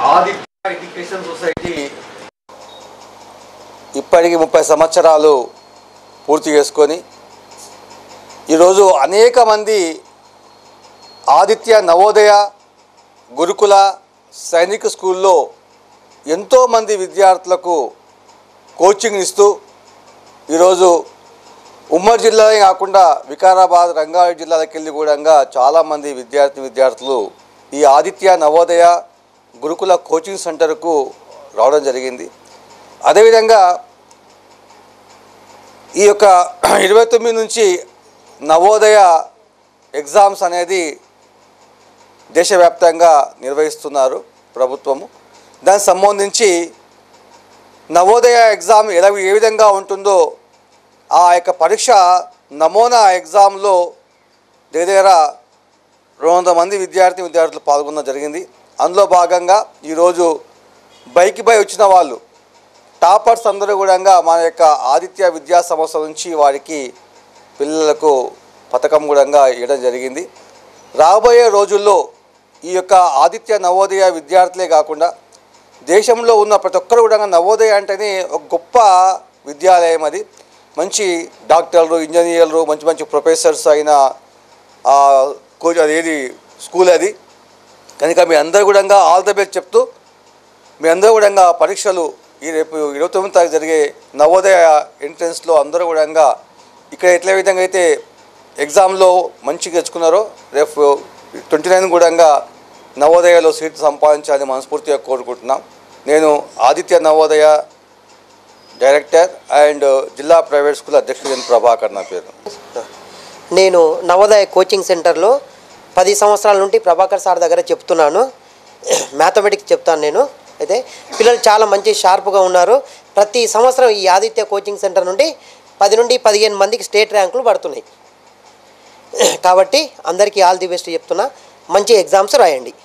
Aditya education society ఇప్పటికి ముప్పై సంవత్సరాలు పూర్తి చేసుకొని ఈరోజు అనేక మంది ఆదిత్య నవోదయ గురుకుల సైనిక స్కూల్లో ఎంతోమంది విద్యార్థులకు కోచింగ్ ఇస్తూ ఈరోజు ఉమ్మడి జిల్లాలే కాకుండా వికారాబాద్ రంగారెడ్డి జిల్లాలకు వెళ్ళి కూడా చాలామంది విద్యార్థి విద్యార్థులు ఈ ఆదిత్య నవోదయ గురుకుల కోచింగ్ సెంటర్కు రావడం జరిగింది అదేవిధంగా ఈ యొక్క ఇరవై తొమ్మిది నుంచి నవోదయ ఎగ్జామ్స్ అనేది దేశవ్యాప్తంగా నిర్వహిస్తున్నారు ప్రభుత్వము దానికి సంబంధించి నవోదయ ఎగ్జామ్ ఎలా ఏ విధంగా ఉంటుందో ఆ యొక్క పరీక్ష నమూనా ఎగ్జామ్లో దగ్గర రెండు వందల మంది విద్యార్థి విద్యార్థులు పాల్గొనడం జరిగింది అందులో భాగంగా ఈరోజు బైక్ బై వచ్చిన వాళ్ళు టాపర్స్ అందరూ కూడా మన యొక్క ఆదిత్య విద్యా సంస్థ నుంచి వారికి పిల్లలకు పథకం కూడా ఇవ్వడం జరిగింది రాబోయే రోజుల్లో ఈ యొక్క ఆదిత్య నవోదయ విద్యార్థులే కాకుండా దేశంలో ఉన్న ప్రతి ఒక్కరు కూడా నవోదయ అంటేనే ఒక గొప్ప విద్యాలయం అది మంచి డాక్టర్లు ఇంజనీర్లు మంచి మంచి ప్రొఫెసర్స్ అయిన ఆ, కో- అదేది స్కూల్ అది కనుక మీ అందరూ కూడా ఆల్ ద బెస్ట్ చెప్తూ మీ అందరూ కూడా పరీక్షలు ఈ రేపు ఇరవై తొమ్మిది తారీఖు జరిగే నవోదయ ఎంట్రన్స్లో అందరూ కూడా ఇక్కడ ఎట్లా విధంగా అయితే ఎగ్జామ్లో మంచిగా తెచ్చుకున్నారో రేపు ట్వంటీ నైన్ కూడా నవోదయలో సీట్ సంపాదించాలని మనస్ఫూర్తిగా కోరుకుంటున్నాం నేను ఆదిత్య నవోదయ డైరెక్టర్ అండ్ జిల్లా ప్రైవేట్ స్కూల్ అధ్యక్షుడు ఎన్ ప్రభాకర్ నా పేరు నేను నవోదయ కోచింగ్ సెంటర్లో పది సంవత్సరాల నుండి ప్రభాకర్ సార్ దగ్గర చెప్తున్నాను మ్యాథమెటిక్స్ చెప్తాను నేను అయితే పిల్లలు చాలా మంచి షార్ప్గా ఉన్నారు ప్రతి సంవత్సరం ఈ ఆదిత్య కోచింగ్ సెంటర్ నుండి పది నుండి పదిహేను మందికి స్టేట్ ర్యాంకులు పడుతున్నాయి కాబట్టి అందరికీ ఆల్ ది బెస్ట్ చెప్తున్నా మంచి ఎగ్జామ్స్ రాయండి